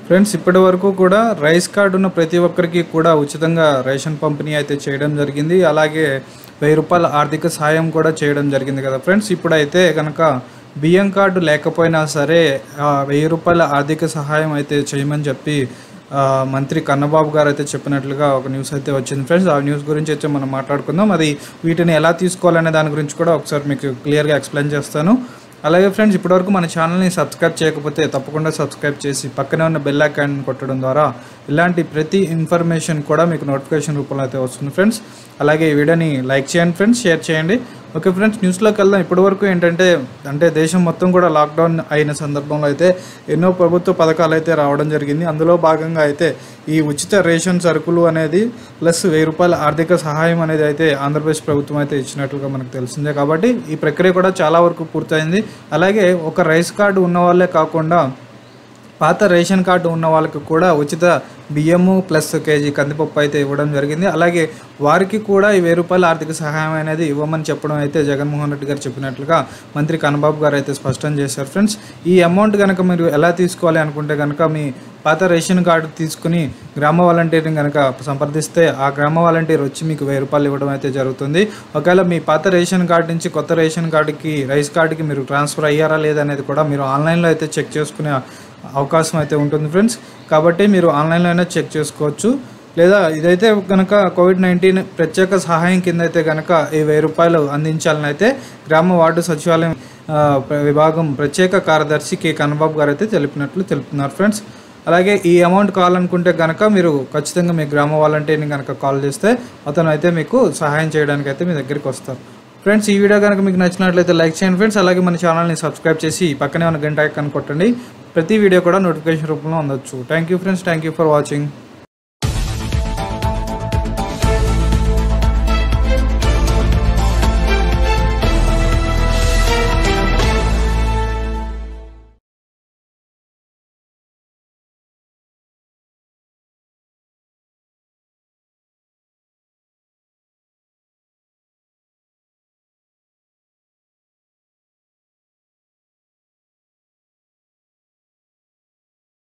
friends ఇప్పటి వరకు కూడా రైస్ కార్డు ఉన్న ప్రతి ఒక్కరికి కూడా ఉచితంగా రేషన్ పంపిణీ అయితే చేయడం జరిగింది అలాగే వెయ్యి రూపాయల ఆర్థిక సాయం కూడా చేయడం జరిగింది కదా ఫ్రెండ్స్ ఇప్పుడైతే కనుక బియ్యం కార్డు లేకపోయినా సరే ఆ, వెయ్యి రూపాయల ఆర్థిక సహాయం అయితే చేయమని చెప్పి ఆ, మంత్రి కన్నబాబు గారు అయితే చెప్పినట్లుగా ఒక న్యూస్ అయితే వచ్చింది ఫ్రెండ్స్ ఆ న్యూస్ గురించి అయితే మనం మాట్లాడుకుందాం అది వీటిని ఎలా తీసుకోవాలనే దాని గురించి కూడా ఒకసారి మీకు క్లియర్గా ఎక్స్ప్లెయిన్ చేస్తాను అలాగే ఫ్రెండ్స్ ఇప్పటివరకు మన ఛానల్ని సబ్స్క్రైబ్ చేయకపోతే తప్పకుండా సబ్స్క్రైబ్ చేసి పక్కనే ఉన్న బెల్ ఐకాన్ కొట్టడం ద్వారా ఇలాంటి ప్రతి ఇన్ఫర్మేషన్ కూడా మీకు నోటిఫికేషన్ రూపంలో అయితే వస్తుంది ఫ్రెండ్స్ అలాగే ఈ వీడియోని లైక్ చేయండి ఫ్రెండ్స్ షేర్ చేయండి ఓకే ఫ్రెండ్స్ న్యూస్లోకి వెళ్దాం ఇప్పటివరకు ఏంటంటే అంటే దేశం మొత్తం కూడా లాక్డౌన్ అయిన సందర్భంలో అయితే ఎన్నో ప్రభుత్వ పథకాలు అయితే రావడం జరిగింది అందులో భాగంగా అయితే ఈ ఉచిత రేషన్ సరుకులు అనేది ప్లస్ వెయ్యి రూపాయల ఆర్థిక సహాయం అనేది అయితే ఆంధ్రప్రదేశ్ ప్రభుత్వం అయితే ఇచ్చినట్లుగా మనకు తెలిసిందే కాబట్టి ఈ ప్రక్రియ కూడా చాలా వరకు పూర్తయింది అలాగే ఒక రైస్ కార్డు ఉన్న వాళ్ళే కాకుండా పాత రేషన్ కార్డు ఉన్న వాళ్ళకి కూడా ఉచిత బియ్యము ప్లస్ కేజీ కందిపప్పు అయితే ఇవ్వడం జరిగింది అలాగే వారికి కూడా ఈ వెయ్యి రూపాయల ఆర్థిక సహాయం అనేది ఇవ్వమని చెప్పడం అయితే జగన్మోహన్ రెడ్డి గారు చెప్పినట్లుగా మంత్రి కన్నబాబు గారు అయితే స్పష్టం చేశారు ఫ్రెండ్స్ ఈ అమౌంట్ కనుక మీరు ఎలా తీసుకోవాలి అనుకుంటే కనుక మీ పాత రేషన్ కార్డు తీసుకుని గ్రామ వాలంటీర్ని కనుక సంప్రదిస్తే ఆ గ్రామ వాలంటీర్ వచ్చి మీకు వెయ్యి రూపాయలు ఇవ్వడం అయితే జరుగుతుంది ఒకవేళ మీ పాత రేషన్ కార్డు నుంచి కొత్త రేషన్ కార్డుకి రైస్ కార్డుకి మీరు ట్రాన్స్ఫర్ అయ్యారా లేదా అనేది కూడా మీరు ఆన్లైన్లో అయితే చెక్ చేసుకునే అవకాశం అయితే ఉంటుంది ఫ్రెండ్స్ కాబట్టి మీరు ఆన్లైన్లో అయినా చెక్ చేసుకోవచ్చు లేదా ఇదైతే కనుక కోవిడ్ నైన్టీన్ ప్రత్యేక సహాయం కింద అయితే కనుక ఈ వెయ్యి రూపాయలు అందించాలని అయితే గ్రామ వార్డు సచివాలయం ఆ, ప్ర- విభాగం ప్రత్యేక కార్యదర్శి కె కన్నబాబు గారు అయితే తెలిపినట్లు తెలుపుతున్నారు ఫ్రెండ్స్ అలాగే ఈ అమౌంట్ కావాలనుకుంటే కనుక మీరు ఖచ్చితంగా మీ గ్రామ వాలంటీర్ని కనుక కాల్ చేస్తే అతను అయితే మీకు సహాయం చేయడానికి అయితే మీ దగ్గరికి వస్తారు ఫ్రెండ్స్ ఈ వీడియో కనుక మీకు నచ్చినట్లయితే లైక్ చేయండి ఫ్రెండ్స్ అలాగే మన ఛానల్ని సబ్స్క్రైబ్ చేసి పక్కనే ఉన్న గంట ఐకాన్ కొట్టండి ప్రతి వీడియో కూడా నోటిఫికేషన్ రూపంలో అందొచ్చు thank you friends thank you for watching